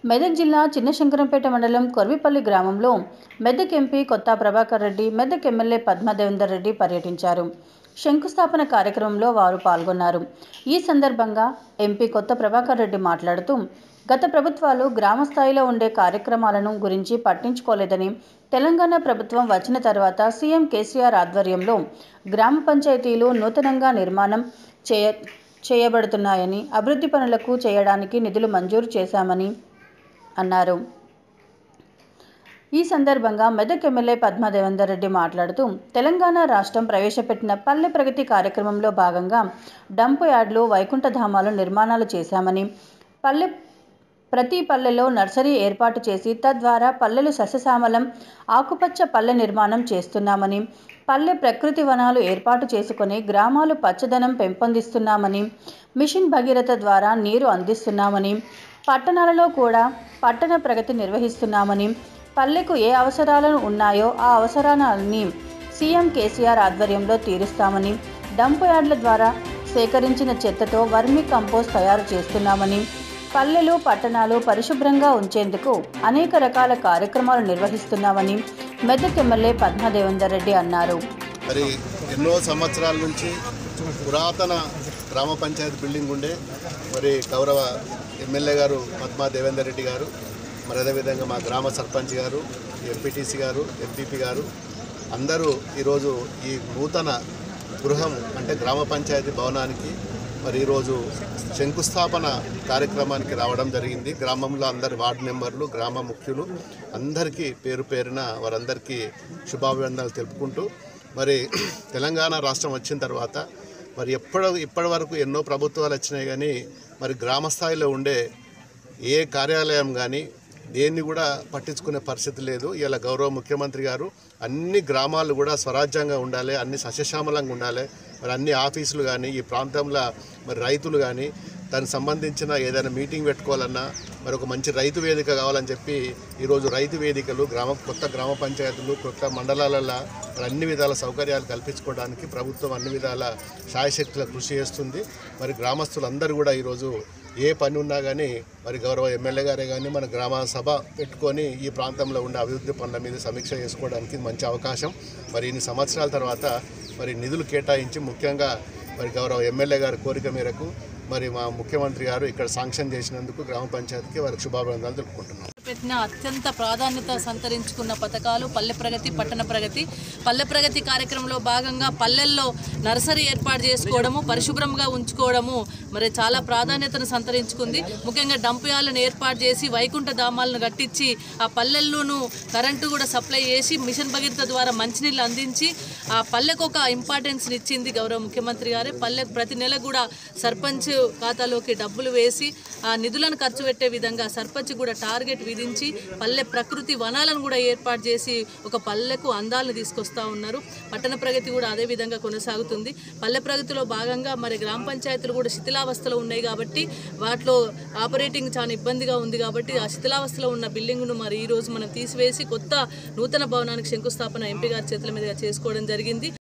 మెదక్ జిల్లా చిన్నశంకరంపేట మండలం కొర్విపల్లి గ్రామంలో మెదక్ ఎంపీ కొత్త ప్రభాకర్ రెడ్డి మెదక్ ఎమ్మెల్యే పద్మదేవేందర్ రెడ్డి పర్యటించారు శంకుస్థాపన కార్యక్రమంలో వారు పాల్గొన్నారు ఈ సందర్భంగా ఎంపీ కొత్త ప్రభాకర్ రెడ్డి మాట్లాడుతూ గత ప్రభుత్వాలు గ్రామ స్థాయిలో ఉండే కార్యక్రమాలను గురించి పట్టించుకోలేదని తెలంగాణ ప్రభుత్వం వచ్చిన తర్వాత సీఎం కేసీఆర్ ఆధ్వర్యంలో గ్రామ పంచాయతీలు నూతనంగా నిర్మాణం చేయ చేయబడుతున్నాయని అభివృద్ధి పనులకు చేయడానికి నిధులు మంజూరు చేశామని అన్నారు ఈ సందర్భంగా మెదక్ ఎమ్మెల్యే పద్మదేవేందర్ రెడ్డి మాట్లాడుతూ తెలంగాణ రాష్ట్రం ప్రవేశపెట్టిన పల్లె ప్రగతి కార్యక్రమంలో భాగంగా డంప్ యార్డ్లు వైకుంఠధామాలు నిర్మాణాలు చేశామని పల్లె ప్రతి పల్లెలో నర్సరీ ఏర్పాటు చేసి తద్వారా పల్లెలు సస్యశ్యామలం ఆకుపచ్చ పల్లె నిర్మాణం చేస్తున్నామని పల్లె ప్రకృతి వనాలు ఏర్పాటు చేసుకొని గ్రామాలు పచ్చదనం పెంపొందిస్తున్నామని మిషన్ భగీరథ ద్వారా నీరు అందిస్తున్నామని పట్టణాలలో కూడా పట్టణ ప్రగతి నిర్వహిస్తున్నామని పల్లెకు ఏ అవసరాలు ఉన్నాయో ఆ అవసరాలన్నీ సీఎం కేసీఆర్ ఆధ్వర్యంలో తీరుస్తామని డంప్ యార్డ్ల ద్వారా సేకరించిన చెత్తతో వర్మీ కంపోస్ట్ తయారు చేస్తున్నామని పల్లెలు పట్టణాలు పరిశుభ్రంగా ఉంచేందుకు అనేక రకాల కార్యక్రమాలు నిర్వహిస్తున్నామని మెదక్ ఎమ్మెల్యే పద్మదేవేందర్ రెడ్డి అన్నారు మరి ఎన్నో సంవత్సరాల నుంచి పురాతన గ్రామ పంచాయతీ బిల్డింగ్ ఉండే మరి గౌరవ ఎమ్మెల్యే గారు పద్మా దేవేందర్ రెడ్డి గారు మరి అదేవిధంగా మా గ్రామ సర్పంచ్ గారు ఎంపీటీసీ గారు ఎంపీపీ గారు అందరూ ఈరోజు ఈ నూతన గృహం అంటే గ్రామ పంచాయతీ భవనానికి మరి ఈరోజు శంకుస్థాపన కార్యక్రమానికి రావడం జరిగింది గ్రామంలో అందరి వార్డు మెంబర్లు గ్రామ ముఖ్యులు అందరికీ పేరు పేరున వారందరికీ శుభాభివందనలు తెలుపుకుంటూ మరి తెలంగాణ రాష్ట్రం వచ్చిన తర్వాత మరి ఎప్పటి ఇప్పటి వరకు ఎన్నో ప్రభుత్వాలు వచ్చినాయి కానీ మరి గ్రామ స్థాయిలో ఉండే ఏ కార్యాలయం కానీ దేన్ని కూడా పట్టించుకునే పరిస్థితి లేదు ఇలా గౌరవ ముఖ్యమంత్రి గారు అన్ని గ్రామాలు కూడా స్వరాజ్యంగా ఉండాలి అన్ని సస్యశ్యామలంగా ఉండాలి మరి అన్ని ఆఫీసులు కానీ ఈ ప్రాంతంలో మరి రైతులు కానీ దానికి సంబంధించిన ఏదైనా మీటింగ్ పెట్టుకోవాలన్నా మరి ఒక మంచి రైతు వేదిక కావాలని చెప్పి ఈరోజు రైతు వేదికలు గ్రామ కొత్త గ్రామ పంచాయతీలు కొత్త మండలాలలో మరి అన్ని విధాల సౌకర్యాలు కల్పించుకోవడానికి ప్రభుత్వం అన్ని విధాల శాయశక్తుల కృషి చేస్తుంది మరి గ్రామస్తులందరూ కూడా ఈరోజు ఏ పని ఉన్నా కానీ మరి గౌరవ ఎమ్మెల్యే గారే కానీ మన గ్రామ సభ పెట్టుకొని ఈ ప్రాంతంలో ఉండే అభివృద్ధి పనుల మీద సమీక్ష చేసుకోవడానికి మంచి అవకాశం మరి ఇన్ని సంవత్సరాల తర్వాత మరి నిధులు కేటాయించి ముఖ్యంగా మరి గౌరవ ఎమ్మెల్యే గారి కోరిక మేరకు మరి మా ముఖ్యమంత్రి గారు ఇక్కడ శాంక్షన్ చేసినందుకు గ్రామ పంచాయతీకి వారికి శుభాభివందనాలు తెలుపుకుంటున్నాం పెట్టిన అత్యంత ప్రాధాన్యత సంతరించుకున్న పథకాలు పల్లె ప్రగతి పట్టణ ప్రగతి పల్లె ప్రగతి కార్యక్రమంలో భాగంగా పల్లెల్లో నర్సరీ ఏర్పాటు చేసుకోవడము పరిశుభ్రంగా ఉంచుకోవడము మరి చాలా ప్రాధాన్యతను సంతరించుకుంది ముఖ్యంగా డంప్ యార్డ్లను ఏర్పాటు చేసి వైకుంఠ ధామాలను కట్టించి ఆ పల్లెల్లోనూ కరెంటు కూడా సప్లై చేసి మిషన్ భగీరథ ద్వారా మంచినీళ్ళు అందించి ఆ పల్లెకు ఒక ఇంపార్టెన్స్ ఇచ్చింది గౌరవ ముఖ్యమంత్రి గారే పల్లె ప్రతి నెల కూడా సర్పంచ్ ఖాతాలోకి డబ్బులు వేసి ఆ నిధులను ఖర్చు పెట్టే విధంగా సర్పంచ్ కూడా టార్గెట్ విధించి పల్లె ప్రకృతి వనాలను కూడా ఏర్పాటు చేసి ఒక పల్లెకు అందాలను తీసుకొస్తా ఉన్నారు పట్టణ ప్రగతి కూడా అదే విధంగా కొనసాగుతుంది పల్లె ప్రగతిలో భాగంగా మరి గ్రామ పంచాయతీలు కూడా శిథిలావస్థలో ఉన్నాయి కాబట్టి వాటిలో ఆపరేటింగ్ చాలా ఇబ్బందిగా ఉంది కాబట్టి ఆ శిథిలావస్థలో ఉన్న బిల్డింగ్ను మరి ఈ రోజు మనం తీసివేసి కొత్త నూతన భవనానికి శంకుస్థాపన ఎంపీ గారి చేతుల మీదుగా చేసుకోవడం జరిగింది